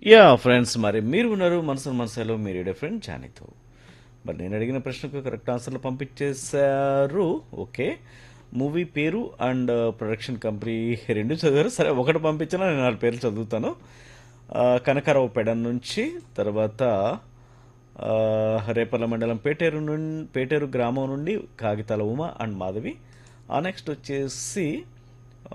yeah friends మరి మీరు ఉన్నారు మనసు మనసులో మీరు ఇడే ఫ్రెండ్ జానీతో మరి నేను అడిగిన ప్రశ్నకు కరెక్ట్ ఆన్సర్లు పంపించేశారు ఓకే మూవీ పేరు అండ్ ప్రొడక్షన్ కంపెనీ రెండు చదివారు సరే ఒకటి పంపించినా నేను నాలుగు పేర్లు చదువుతాను ఆ, కనకారావు పెడన్ నుంచి తర్వాత ఆ, రేపల్ల మండలం పేటేరు నుండి పేటేరు గ్రామం నుండి కాగితాల ఉమ అండ్ మాధవి ఆ నెక్స్ట్ వచ్చేసి ఆ,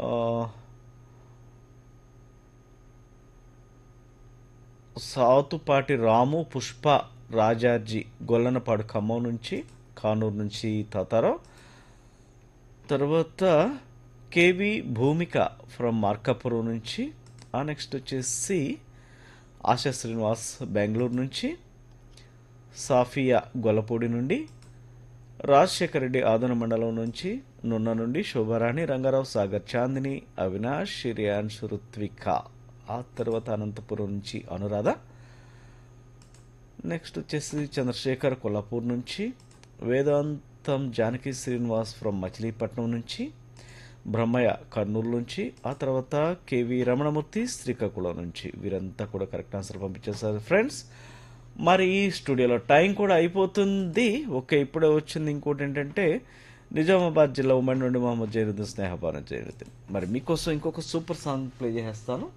సాతుపాటి రాము పుష్ప రాజాజీ గొల్లనపాడు ఖమ్మం నుంచి కానూరు నుంచి తాతారావు తర్వాత కేవి భూమిక ఫ్రమ్ మార్కాపురం నుంచి ఆ నెక్స్ట్ వచ్చేసి ఆశా శ్రీనివాస్ బెంగళూరు నుంచి సాఫియా గొల్లపూడి నుండి రాజశేఖర రెడ్డి ఆదన మండలం నుంచి నున్న నుండి శోభారాణి రంగారావు సాగర్ చాందిని అవినాష్ షిరియాన్ష్ రుత్విక ఆ తర్వాత అనంతపురం నుంచి అనురాధ నెక్స్ట్ వచ్చేసి చంద్రశేఖర్ కొల్లాపూర్ నుంచి వేదాంతం జానకి శ్రీనివాస్ ఫ్రమ్ మచిలీపట్నం నుంచి బ్రహ్మయ్య కర్నూలు నుంచి ఆ తర్వాత కేవి రమణమూర్తి శ్రీకాకుళం నుంచి వీరంతా కూడా కరెక్ట్ ఆన్సర్ పంపించేశారు ఫ్రెండ్స్ మరి ఈ స్టూడియోలో టైం కూడా అయిపోతుంది ఓకే ఇప్పుడే వచ్చింది ఇంకోటి ఏంటంటే నిజామాబాద్ జిల్లా ఉమ్మడి నుండి మహమ్మద్ జైనుద్దీన్ స్నేహపాలన జైనుద్దీన్ మరి మీకోసం ఇంకొక సూపర్ సాంగ్ ప్లే చేసేస్తాను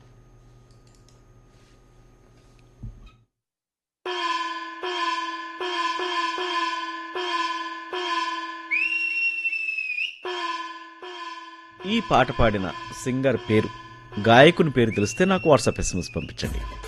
ఈ పాట పాడిన సింగర్ పేరు గాయకుని పేరు తెలిస్తే నాకు వాట్సాప్ ఎస్ఎంఎస్ పంపించండి